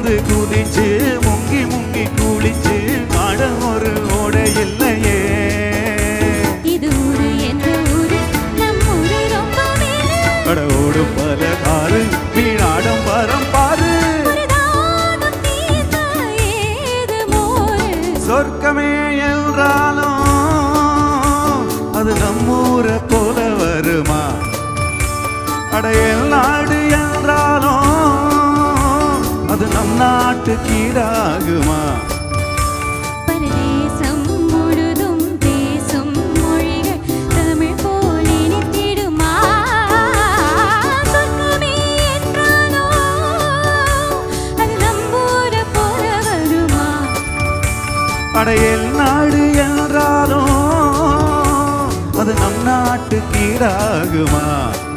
வந்து குதிச்சு முங்கி முங்கி குளிச்சு ஆட ஒரு ஓட இல்லையே இது ஊரு என்ற ஊரு நம் ஊரு ரொம்ப வேறு அட ஓடும் பல காரு வீணாடம் வரம் பாரு ஒரு தாகம் தீர்க்க ஏது மோரு சொர்க்கமே என்றாலும் அது நம்மூரை போல வருமா அடையல் நாடு என்றாலும் அது நம் நாட்டு கீழாகுமா பரதேசம் முழுதும் பேசும் மொழிகள் தமிழ் போல் இனித்திடுமா சொர்க்கமே என்றாலோ அது நம்பூர போல வருமா அடையல் நாடு என்றாலும் அது நம் நாட்டு கீழாகுமா